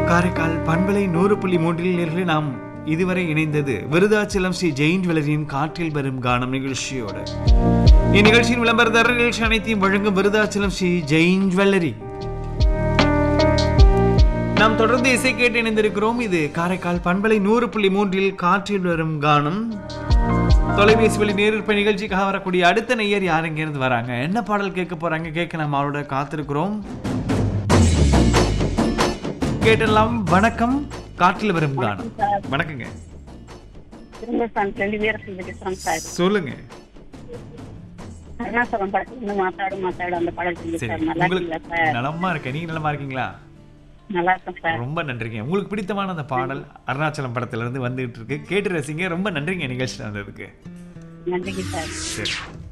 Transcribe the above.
காரைக்கால் பண்பலை நூறு புள்ளி மூன்றில் நேர்களே நாம் இதுவரை இணைந்தது விருதாச்சலம் ஸ்ரீ ஜெயின் வளரியின் காற்றில் வரும் கானம் நிகழ்ச்சியோடு இந்நிகழ்ச்சியின் விளம்பரதாரர் நிகழ்ச்சி அனைத்தையும் வழங்கும் விருதாச்சலம் ஸ்ரீ ஜெயின் ஜுவல்லரி நாம் தொடர்ந்து இசை கேட்டு இணைந்திருக்கிறோம் இது காரைக்கால் பண்பலை நூறு புள்ளி மூன்றில் காற்றில் வரும் கானம் தொலைபேசி வழி நேரிற்ப நிகழ்ச்சிக்காக வரக்கூடிய அடுத்த நெய்யர் யார் இருந்து வராங்க என்ன பாடல் கேட்க போறாங்க கேட்க நம்ம அவரோட காத்திருக்கிறோம் கேட்டெல்லாம் வணக்கம் காற்றில் வரும் கானம் வணக்கங்க திரும்ப சார் ரெண்டு பேரும் செஞ்சுட்டு சார் சொல்லுங்க அருணாச்சலம் படத்துல மாத்தாடு மாத்தாடு அந்த படம் செஞ்சு சரி சார் நல்லா உங்களுக்கு இருக்கீங்களா சார் நலமா இருக்கேன் நீங்க நலமா இருக்கீங்களா நல்லா இருக்கேன் சார் ரொம்ப நன்றிங்க உங்களுக்கு பிடித்தமான அந்த பாடல் அருணாச்சலம் படத்துல இருந்து வந்துகிட்டு இருக்கு கேட்டு ரசிங்க ரொம்ப நன்றிங்க நிகழ்ச்சி வந்ததுக்கு நன்றிங்க சார் சரி